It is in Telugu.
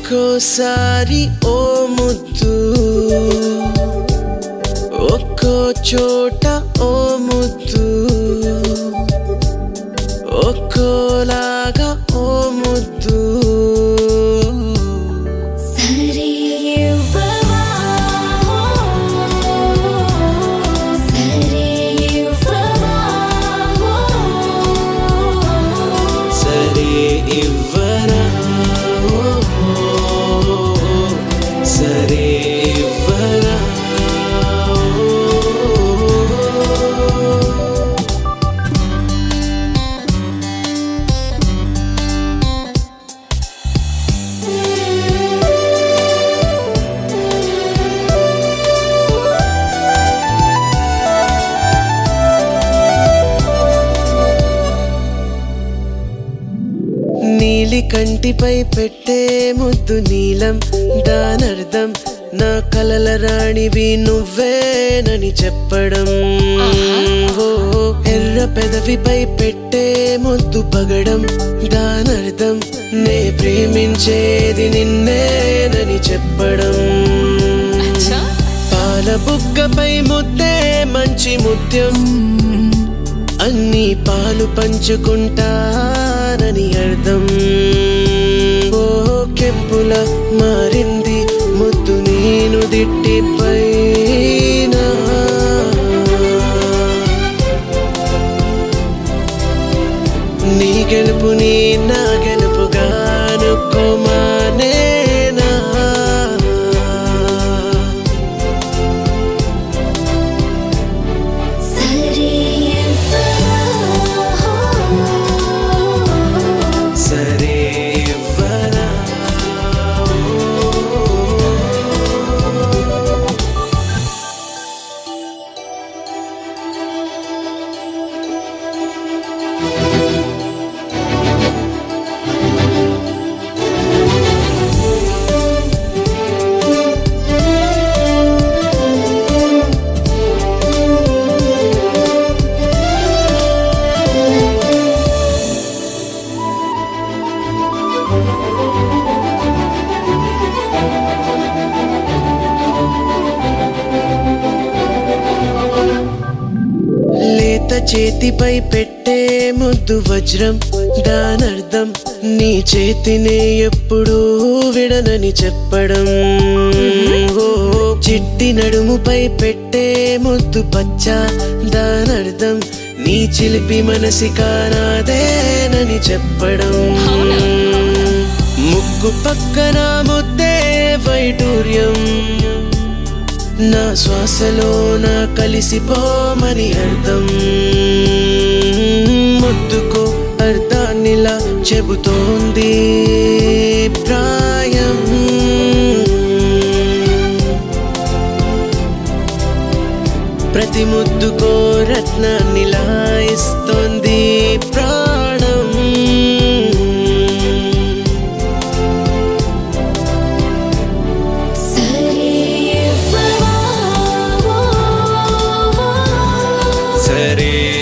ఒక్కోసారి ఓ ముద్దు ఒక్కో చోట ఓ ముద్దు ఒక్కోలాగా ఓ ముద్దు సరే ఇవ్వవా సరే ఇవ్వవా సరే ఇవ్వరా సరే ఇవ్వరా నీలి కంటిపై పెట్టే ముద్దు నీలం దానర్థం నా కలల రాణివి నువ్వేనని చెప్పడం ఓ ఎర్ర పెదవిపై పెట్టే ముద్దు పగడం దానర్థం నే ప్రేమించేది నిన్నేనని చెప్పడం పాల బుగ్గపై ముద్దే మంచి ముత్యం అన్ని పాలు పంచుకుంటానని అర్థం ఓ కెంపుల మారింది ముద్దు నేను దిట్టి పైన నీ గెలుపు నీ నా గెలుపుగాను కొమానేనా సరే ఇవ్వవా సరే ఇవ్వరా లేత చేతిపై పెట్టే ముద్దు వజ్రం దానర్థం నీ చేతినే ఎప్పుడూ విడనని చెప్పడం ఓ చిట్టి నడుముపై పెట్టే ముద్దు పచ్చ దానర్థం నీ చిలిపి మనసి కానాదేనని చెప్పడం ముక్కు పక్కన ముద్దే వైడూర్యం నా శ్వాసలో నా కలిసిపోమని అర్థం ముద్దుకు అర్థాన్నిలా చెబుతోంది ప్రాయం ప్రతి ముద్దుకో రత్నాన్నిలా ఇస్తోంది ప్రాణం సరే ఇవ్వవా సరే